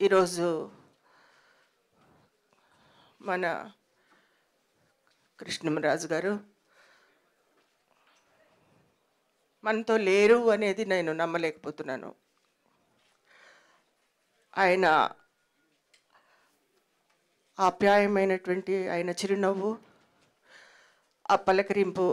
ఈరోజు మన కృష్ణమరాజు గారు మనతో లేరు అనేది నేను నమ్మలేకపోతున్నాను ఆయన ఆప్యాయమైనటువంటి ఆయన చిరునవ్వు ఆ పలకరింపు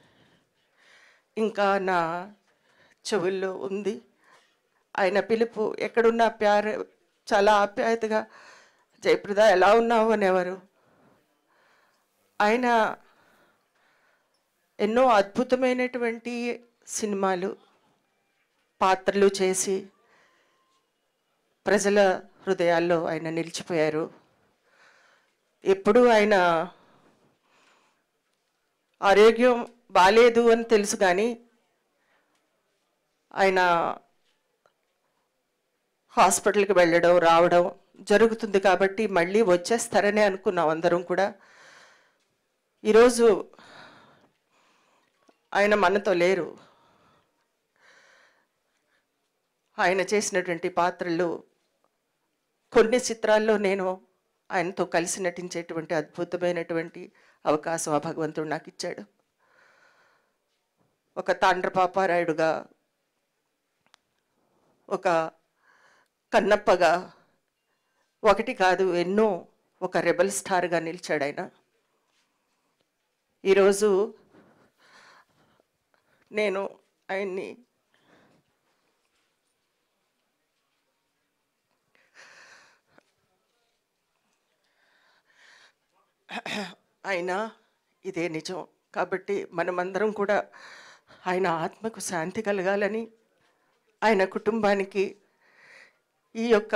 ఇంకా నా చెవుల్లో ఉంది ఆయన పిలుపు ఎక్కడున్నా ప్యార చాలా ఆప్యాయతగా జయప్రద ఎలా ఉన్నావు అనేవారు ఆయన ఎన్నో అద్భుతమైనటువంటి సినిమాలు పాత్రలు చేసి ప్రజల హృదయాల్లో ఆయన నిలిచిపోయారు ఎప్పుడూ ఆయన ఆరోగ్యం బాలేదు అని తెలుసు కానీ ఆయన హాస్పిటల్కి వెళ్ళడం రావడం జరుగుతుంది కాబట్టి మళ్ళీ వచ్చేస్తారని అనుకున్నాం అందరం కూడా ఈరోజు ఆయన మనతో లేరు ఆయన చేసినటువంటి పాత్రలు కొన్ని చిత్రాల్లో నేను ఆయనతో కలిసి నటించేటువంటి అద్భుతమైనటువంటి అవకాశం ఆ భగవంతుడు నాకు ఇచ్చాడు ఒక తాండ్రపాపారాయుడుగా ఒక కన్నప్పగా ఒకటి కాదు ఎన్నో ఒక రెబల్ స్టార్గా నిలిచాడు ఆయన ఈరోజు నేను ఆయన్ని ఆయన ఇదే నిజం కాబట్టి మనమందరం కూడా ఆయన ఆత్మకు శాంతి కలగాలని ఆయన కుటుంబానికి ఈ యొక్క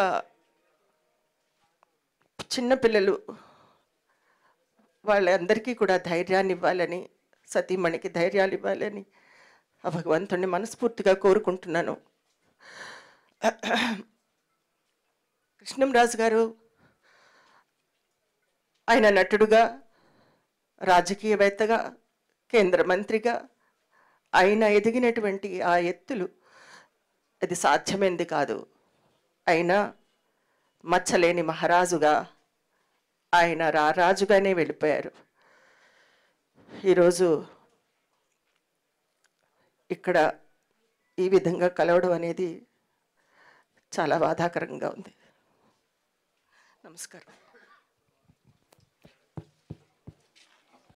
చిన్నపిల్లలు వాళ్ళందరికీ కూడా ధైర్యాన్ని ఇవ్వాలని సతీమణికి ధైర్యాలు ఇవ్వాలని ఆ భగవంతుణ్ణి మనస్ఫూర్తిగా కోరుకుంటున్నాను కృష్ణంరాజు గారు ఆయన నటుడుగా రాజకీయవేత్తగా కేంద్ర మంత్రిగా ఆయన ఎదిగినటువంటి ఆ ఎత్తులు అది సాధ్యమైంది కాదు అయినా మచ్చలేని మహారాజుగా ఆయన రారాజుగానే వెళ్ళిపోయారు ఈరోజు ఇక్కడ ఈ విధంగా కలవడం అనేది చాలా బాధాకరంగా ఉంది నమస్కారం